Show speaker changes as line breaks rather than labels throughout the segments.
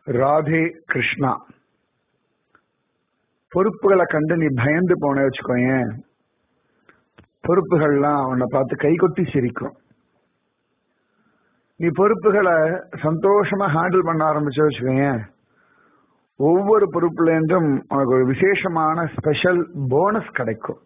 ராதே கிருஷ்ணா பொறுப்புகளை கண்டு நீ பயந்து போன வச்சுக்கோயேன் பொறுப்புகள்லாம் உன்னை பார்த்து கை கொட்டி சிரிக்கும் நீ பொறுப்புகளை சந்தோஷமா ஹேண்டில் பண்ண ஆரம்பிச்சு வச்சுக்கோயேன் ஒவ்வொரு பொறுப்புல இருந்தும் உனக்கு ஒரு விசேஷமான ஸ்பெஷல் போனஸ் கிடைக்கும்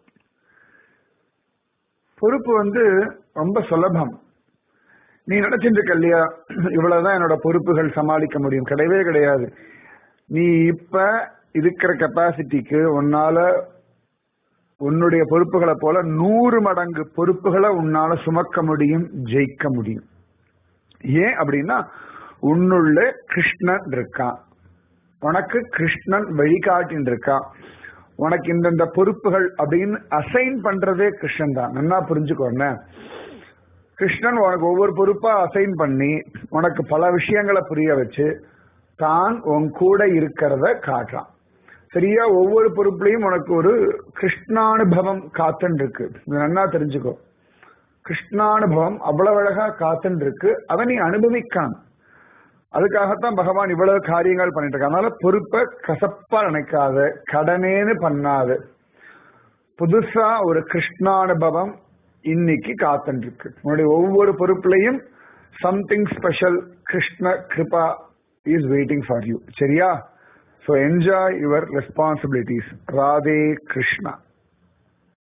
பொறுப்பு வந்து ரொம்ப சுலபம் நீ நினைச்சிட்டு இருக்க இல்லையா இவ்வளவுதான் என்னோட பொறுப்புகள் சமாளிக்க முடியும் கிடையவே கிடையாது நீ இப்ப இருக்கிற கெப்பாசிட்டிக்கு உன்னால உன்னுடைய பொறுப்புகளை போல நூறு மடங்கு பொறுப்புகளை உன்னால சுமக்க முடியும் ஜெயிக்க முடியும் ஏன் அப்படின்னா உன்னுள்ள கிருஷ்ணன் இருக்கான் உனக்கு கிருஷ்ணன் வழிகாட்டின் இருக்கான் உனக்கு இந்தந்த பொறுப்புகள் அப்படின்னு அசைன் பண்றதே கிருஷ்ணன் தான் நல்லா புரிஞ்சுக்கோங்க கிருஷ்ணன் உனக்கு ஒவ்வொரு பொறுப்பா அசைன் பண்ணி உனக்கு பல விஷயங்களை புரிய வச்சு தான் உன் கூட இருக்கிறத காட்டுறான் சரியா ஒவ்வொரு பொறுப்புலையும் உனக்கு ஒரு கிருஷ்ணானுபவம் காத்துன்னு இருக்கு இது நல்லா தெரிஞ்சுக்கோ கிருஷ்ணானுபவம் அவ்வளவு அழகா காத்துன்னு இருக்கு அதை நீ அனுபவிக்கான் அதுக்காகத்தான் பகவான் இவ்வளவு காரியங்கள் பண்ணிட்டு இருக்க அதனால பொறுப்பை கசப்பா நினைக்காத கடனேன்னு பண்ணாது புதுசா ஒரு கிருஷ்ணானுபவம் இன்னைக்கு காத்துட்டு இருக்கு உன்னுடைய ஒவ்வொரு பொறுப்புலையும் something special Krishna Kripa is waiting for you சரியா so enjoy your responsibilities Radhe Krishna